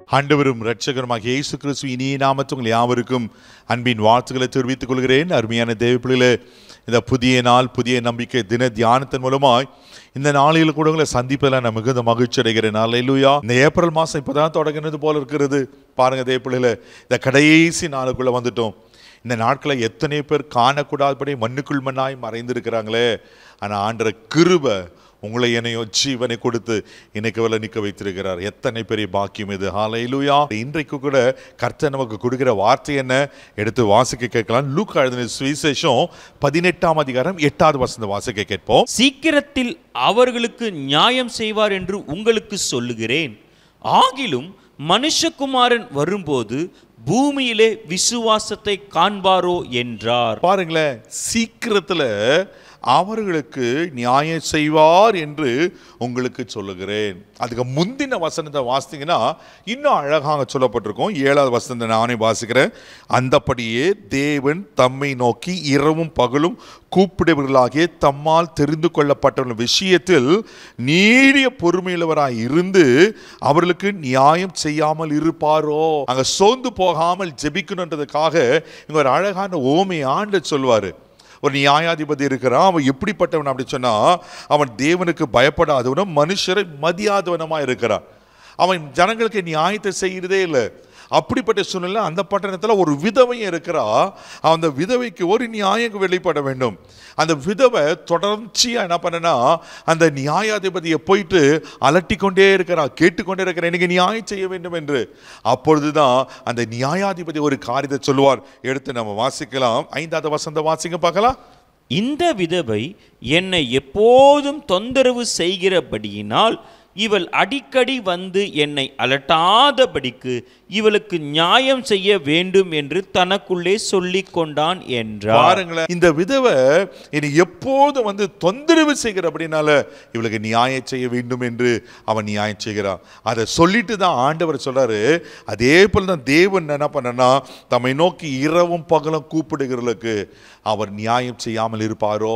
ஆண்டவரும் இரட்சகருமாக இயேசு கிறிஸ்து இனிய நாமத்து உங்கள் யாவருக்கும் அன்பின் வாழ்த்துக்களை தெரிவித்துக் கொள்கிறேன் அருமையான தேவப்பிள்ளையில இந்த புதிய நாள் புதிய நம்பிக்கை தின தியானத்தின் மூலமாய் இந்த நாளில் கூட உங்களை சந்திப்பதில் நான் மிகுந்த மகிழ்ச்சி அடைகிறேன் அல்லேலூயா இந்த ஏப்ரல் மாதம் இப்போதான் தொடங்கினது போல இருக்கிறது பாருங்க தேவப்பிள்ளையில இந்த கடைசி நாளுக்குள்ள வந்துட்டோம் இந்த நாட்களை எத்தனை பேர் காணக்கூடாதபடி மண்ணுக்குள் மண்ணாய் மறைந்திருக்கிறாங்களே ஆனால் ஆண்டர கிருபை உங்களை என்னையோ ஜீவனை கொடுத்து இன்னைக்கு வரல நிற்க வைத்திருக்கிறார் எத்தனை பெரிய பாக்கியம் இது ஹalleluya இன்றைக்கு கூட கர்த்தர் நமக்கு கொடுக்கிற வார்த்தை என்ன எடுத்து வாசிக்க கேட்கலாம் லூக் எழுதின சுவிசேஷம் பதினெட்டாம் அதிகாரம் எட்டாவது வசந்த வாசிக்க கேட்போம் சீக்கிரத்தில் அவர்களுக்கு நியாயம் செய்வார் என்று உங்களுக்கு சொல்லுகிறேன் ஆகிலும் மனுஷகுமாரன் வரும்போது பூமியிலே விசுவாசத்தை காண்பாரோ என்றார் பாருங்களேன் சீக்கிரத்துல அவர்களுக்கு நியாயம் செய்வார் என்று உங்களுக்கு சொல்லுகிறேன் அதுக்கு முந்தின வசனத்தை வாசித்தீங்கன்னா இன்னும் அழகாக சொல்லப்பட்டிருக்கும் ஏழாவது வசனத்தை நானே வாசிக்கிறேன் அந்தபடியே தேவன் தம்மை நோக்கி இரவும் பகலும் கூப்பிடுவர்களாகிய தம்மால் தெரிந்து கொள்ளப்பட்டவர்கள் விஷயத்தில் நீடிய பொறுமையுள்ளவராய் இருந்து அவர்களுக்கு நியாயம் செய்யாமல் இருப்பாரோ அங்க சோர்ந்து போகாமல் ஜெபிக்கணுன்றதுக்காக இங்க ஒரு அழகான ஓமை ஆண்டு சொல்வாரு ஒரு நியாயாதிபதி இருக்கிறான் அவன் எப்படிப்பட்டவன் அப்படி சொன்னா அவன் தேவனுக்கு பயப்படாதவனும் மனுஷரை மதியாதவனமா இருக்கிறான் அவன் ஜனங்களுக்கு நியாயத்தை செய்யறதே இல்லை அப்படிப்பட்ட சூழ்நிலை அந்த பட்டணத்தில் ஒரு விதவையும் இருக்கிறா அந்த விதவைக்கு ஒரு நியாயம் வெளிப்பட வேண்டும் அந்த விதவை தொடர்ச்சியாக என்ன பண்ணனா அந்த நியாயாதிபதியை போயிட்டு அலட்டி கொண்டே இருக்கிறா கேட்டுக்கொண்டே இருக்கிற எனக்கு நியாயம் செய்ய வேண்டும் என்று அப்பொழுதுதான் அந்த நியாயாதிபதி ஒரு காரியத்தை சொல்லுவார் எடுத்து நம்ம வாசிக்கலாம் ஐந்தாவது வசந்த வாசிங்க பார்க்கலாம் இந்த விதவை என்னை எப்போதும் தொந்தரவு செய்கிறபடியினால் இவள் அடிக்கடி வந்து என்னை அலட்டாதபடிக்கு இவளுக்கு நியாயம் செய்ய வேண்டும் என்று தனக்குள்ளே சொல்லிக் கொண்டான் என்றார் பாருங்களேன் இந்த விதவை இனி எப்போதும் வந்து தொந்தரவு செய்கிற அப்படின்னால இவளுக்கு நியாயம் செய்ய வேண்டும் என்று அவன் நியாயம் செய்கிறான் அதை சொல்லிட்டு தான் ஆண்டவர் சொல்றாரு அதே போல தான் தேவன் என்ன பண்ணனா தம்மை நோக்கி இரவும் பகலும் கூப்பிடுகிறவர்களுக்கு அவர் நியாயம் செய்யாமல் இருப்பாரோ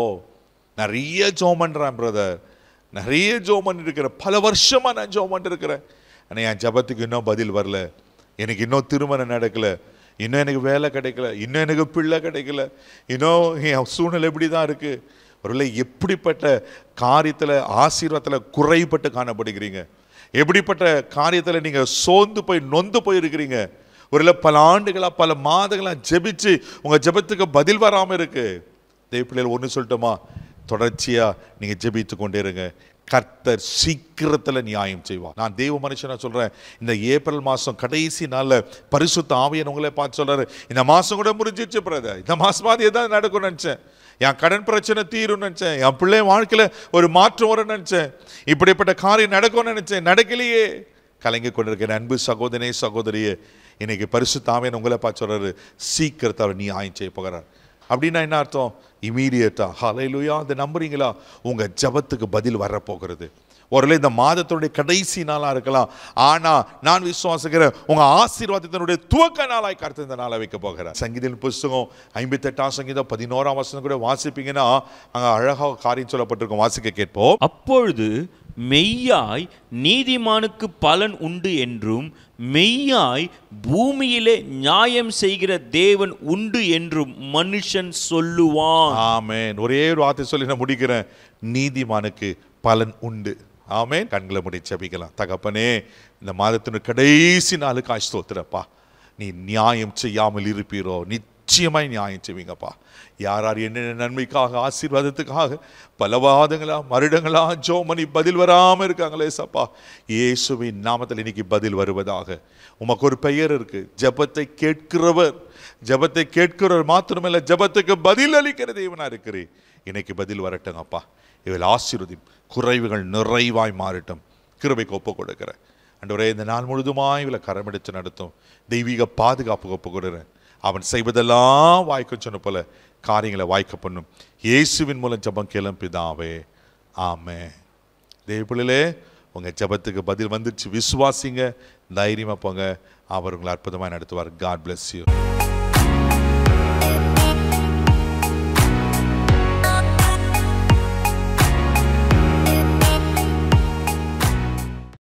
நிறைய ஜோம் பண்றான் பிரதர் நிறைய ஜோம் பண்ணிருக்கிறேன் பல வருஷமா நான் ஜோம் பண்ணிருக்கிறேன் ஆனால் என் ஜபத்துக்கு இன்னும் பதில் வரல எனக்கு இன்னும் திருமணம் நடக்கல இன்னும் எனக்கு வேலை கிடைக்கல இன்னும் எனக்கு பிள்ளை கிடைக்கல இன்னும் என் சூழ்நிலை இப்படி தான் இருக்கு ஒருவேளை எப்படிப்பட்ட காரியத்தில் ஆசீர்வாதத்தில் குறைபட்டு காணப்படுகிறீங்க எப்படிப்பட்ட காரியத்தில் நீங்கள் சோர்ந்து போய் நொந்து போயிருக்கிறீங்க ஒருவேளை பல ஆண்டுகளாக பல மாதங்களாக ஜெபிச்சு உங்கள் ஜெபத்துக்கு பதில் வராமல் இருக்கு தேவ பிள்ளைகள் ஒன்று சொல்லட்டுமா தொடர்ச்சியாக நீங்கள் ஜெபித்து கொண்டே இருங்க கர்த்தர் சீக்கிரத்தில் நியாயம் செய்வார் நான் தேவ மனுஷனா சொல்கிறேன் இந்த ஏப்ரல் மாதம் கடைசி நாளில் பரிசுத்த ஆவியன் உங்களே பார்த்து சொல்கிறாரு இந்த மாதம் கூட முடிஞ்சிச்சு பிரதர் இந்த மாதமாவது எதாவது நடக்கும்னு நினச்சேன் என் கடன் பிரச்சனை தீரும்னு நினச்சேன் என் பிள்ளை வாழ்க்கையில் ஒரு மாற்றம் வரும்னு நினச்சேன் இப்படிப்பட்ட காரியம் நடக்கும்னு நினச்சேன் நடக்கலையே கலங்கி கொண்டிருக்கிற அன்பு சகோதரனே சகோதரியே இன்னைக்கு பரிசுத்தாமேன் உங்களை பார்த்து சொல்கிறாரு சீக்கிரத்தை அவர் நியாயம் செய்ய போகிறார் அப்படின்னா என்ன அர்த்தம் இமீடியட்டா ஹலையிலுயா அந்த நம்புறீங்களா உங்க ஜபத்துக்கு பதில் வரப்போகிறது ஒருவேளை இந்த மாதத்தினுடைய கடைசி நாளா இருக்கலாம் ஆனா நான் விசுவாசிக்கிறேன் உங்க ஆசீர்வாதத்தினுடைய துவக்க நாளாய் கருத்து இந்த நாளை வைக்க போகிறேன் சங்கீதம் புஸ்தகம் ஐம்பத்தெட்டாம் சங்கீதம் பதினோராம் வசனம் கூட வாசிப்பீங்கன்னா அங்க அழகாக காரியம் சொல்லப்பட்டிருக்கும் வாசிக்க கேட்போம் அப்பொழுது மெய்யாய் நீதிமானுக்கு பலன் உண்டு என்றும் மெய்யாய் பூமியிலே நியாயம் செய்கிற தேவன் உண்டு என்றும் மனுஷன் சொல்லுவான் ஆமென் ஒரே ஒரு வார்த்தை சொல்லி நான் முடிக்கிறேன் நீதிமானுக்கு பலன் உண்டு ஆமென் கண்களை முடி ஜெபிக்கலாம் தகப்பனே இந்த மாதத்தின் கடைசி நாளுக்கு ஆஸ்தோத்திரப்பா நீ நியாயம் செய்யாமல் இருப்பீரோ நிச்சயமாய் நியாயம் செய்வீங்கப்பா யார் யார் என்னென்ன நன்மைக்காக ஆசீர்வாதத்துக்காக பல வாதங்களா மருடங்களா ஜோமணி பதில் வராமல் இருக்காங்களே சப்பா இயேசுவின் நாமத்தில் இன்னைக்கு பதில் வருவதாக உமக்கு ஒரு பெயர் இருக்கு ஜெபத்தை கேட்கிறவர் ஜெபத்தை கேட்கிறவர் மாத்திரமல்ல ஜெபத்துக்கு பதில் அளிக்கிற தேவனா இருக்கிறேன் இன்னைக்கு பதில் வரட்டுங்கப்பா இவள் ஆசீர்வதி குறைவுகள் நிறைவாய் மாறட்டும் கிருபைக்கு ஒப்பு கொடுக்கிறேன் அன்றவரே இந்த நாள் முழுதுமாய் இவளை கரமெடுத்து நடத்தும் தெய்வீக பாதுகாப்பு ஒப்பு கொடுறேன் அவன் செய்வதெல்லாம் வாய்க்க சொன்ன போல காரியங்களை வாய்க்க பண்ணும் இயேசுவின் மூலம் ஜெபம் கேளும் பிதாவே ஆமே தேவப்பிள்ளையிலே உங்கள் ஜெபத்துக்கு பதில் வந்துச்சு விசுவாசிங்க தைரியமாக போங்க அவர் உங்களை அற்புதமாக நடத்துவார் காட் bless you